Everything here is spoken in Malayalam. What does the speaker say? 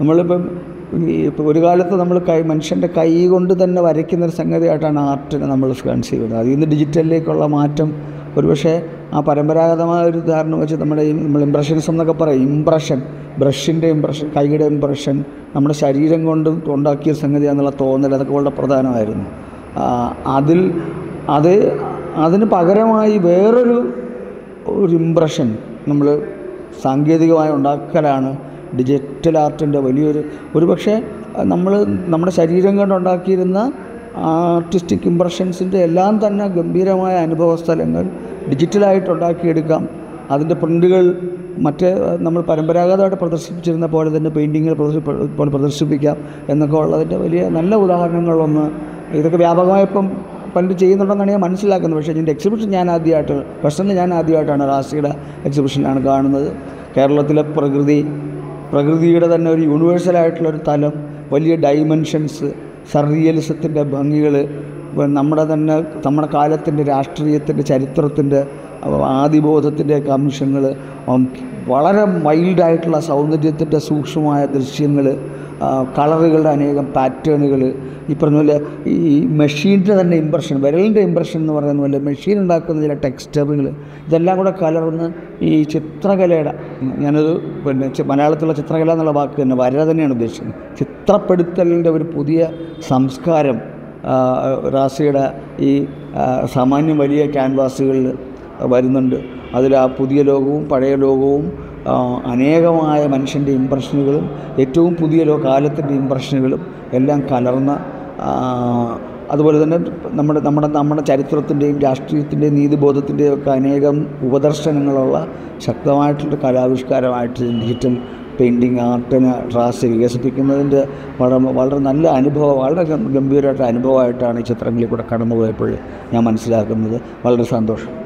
നമ്മളിപ്പം ഈ ഇപ്പം ഒരു കാലത്ത് നമ്മൾ കൈ മനുഷ്യൻ്റെ കൈ കൊണ്ട് തന്നെ വരയ്ക്കുന്ന ഒരു സംഗതിയായിട്ടാണ് ആർട്ടിനെ നമ്മൾ കൺസീവ് ചെയ്യുന്നത് അതിൽ നിന്ന് ഡിജിറ്റലിലേക്കുള്ള മാറ്റം ഒരുപക്ഷെ ആ പരമ്പരാഗതമായ ഒരു ഉദാഹരണം വെച്ച് നമ്മുടെ ഈ നമ്മൾ ഇംപ്രഷനിസം എന്നൊക്കെ പറയും ഇംപ്രഷൻ ബ്രഷിൻ്റെ ഇംപ്രഷൻ കൈയുടെ ഇംപ്രഷൻ നമ്മുടെ ശരീരം കൊണ്ട് ഉണ്ടാക്കിയ സംഗതിയാണെന്നുള്ള തോന്നൽ അതൊക്കെ വളരെ പ്രധാനമായിരുന്നു ആ, അതിൽ അത് അതിന് പകരമായി വേറൊരു ഒരു ഇംപ്രഷൻ നമ്മൾ സാങ്കേതികമായി ഉണ്ടാക്കലാണ് ഡിജിറ്റൽ ആർട്ടിൻ്റെ വലിയൊരു ഒരു പക്ഷേ നമ്മൾ നമ്മുടെ ശരീരം കൊണ്ട് ഉണ്ടാക്കിയിരുന്ന ആർട്ടിസ്റ്റിക് ഇംപ്രഷൻസിൻ്റെ എല്ലാം തന്നെ ഗംഭീരമായ അനുഭവ സ്ഥലങ്ങൾ ഡിജിറ്റലായിട്ട് ഉണ്ടാക്കിയെടുക്കാം അതിൻ്റെ പ്രിൻ്റുകൾ മറ്റ് നമ്മൾ പരമ്പരാഗതമായിട്ട് പ്രദർശിപ്പിച്ചിരുന്ന പോലെ തന്നെ പെയിൻറ്റിങ്ങുകൾ പോലെ പ്രദർശിപ്പിക്കാം എന്നൊക്കെ ഉള്ളതിൻ്റെ വലിയ നല്ല ഉദാഹരണങ്ങളൊന്ന് ഇതൊക്കെ വ്യാപകമായി ഇപ്പം പണ്ട് ചെയ്യുന്നുണ്ടെന്നാണ് ഞാൻ മനസ്സിലാക്കുന്നത് പക്ഷേ ഇതിൻ്റെ എക്സിബിഷൻ ഞാൻ ആദ്യമായിട്ട് പേഴ്സണലി ഞാൻ ആദ്യമായിട്ടാണ് റാസിയുടെ എക്സിബിഷനാണ് കാണുന്നത് കേരളത്തിലെ പ്രകൃതി പ്രകൃതിയുടെ തന്നെ ഒരു യൂണിവേഴ്സലായിട്ടുള്ള ഒരു തലം വലിയ ഡൈമെൻഷൻസ് സർറിയലിസത്തിൻ്റെ ഭംഗികൾ നമ്മുടെ തന്നെ നമ്മുടെ കാലത്തിൻ്റെ രാഷ്ട്രീയത്തിൻ്റെ ചരിത്രത്തിൻ്റെ ആദിബോധത്തിൻ്റെയൊക്കെ അംശങ്ങൾ വളരെ വൈൽഡായിട്ടുള്ള സൗന്ദര്യത്തിൻ്റെ സൂക്ഷ്മമായ ദൃശ്യങ്ങൾ കളറുകളുടെ അനേകം പാറ്റേണുകൾ ഈ പറഞ്ഞ പോലെ ഈ മെഷീൻ്റെ തന്നെ ഇമ്പ്രഷൻ വിരലിൻ്റെ ഇമ്പ്രഷൻ എന്ന് പറയുന്ന പോലെ മെഷീൻ ഉണ്ടാക്കുന്ന ചില ടെക്സ്ചറുകൾ ഇതെല്ലാം കൂടെ കലർന്ന് ഈ ചിത്രകലയുടെ ഞാനത് പിന്നെ ചി- മലയാളത്തിലുള്ള ചിത്രകല എന്നുള്ള വാക്ക് തന്നെ വര തന്നെയാണ് ഉദ്ദേശിക്കുന്നത് ചിത്രപ്പെടുത്തലിൻ്റെ ഒരു പുതിയ സംസ്കാരം ആ, റാസിയുടെ ഈ ആ, സാമാന്യം വലിയ ക്യാൻവാസുകളിൽ വരുന്നുണ്ട് അതിൽ ആ പുതിയ ലോകവും പഴയ ലോകവും ആ, അനേകമായ മനുഷ്യൻ്റെ ഇമ്പ്രഷനുകളും ഏറ്റവും പുതിയ ലോ കാലത്തിൻ്റെ ഇമ്പ്രഷനുകളും എല്ലാം കലർന്ന ആ, അതുപോലെ തന്നെ നമ്മുടെ നമ്മുടെ നമ്മുടെ ചരിത്രത്തിൻ്റെയും രാഷ്ട്രീയത്തിൻ്റെയും നീതിബോധത്തിൻ്റെയും ഒക്കെ അനേകം ഉപദർശനങ്ങളുള്ള ശക്തമായിട്ടുള്ള കലാവിഷ്കാരമായിട്ട് ഡിജിറ്റൽ പെയിൻറ്റിങ് ആർട്ടിനെ റാസ് വികസിപ്പിക്കുന്നതിൻ്റെ വളരെ വളരെ നല്ല അനുഭവം വളരെ ഗംഭീരമായിട്ട് അനുഭവമായിട്ടാണ് ഈ ചിത്രങ്ങളിൽ കൂടെ കടന്നു പോയപ്പോൾ ഞാൻ മനസ്സിലാക്കുന്നത് വളരെ സന്തോഷം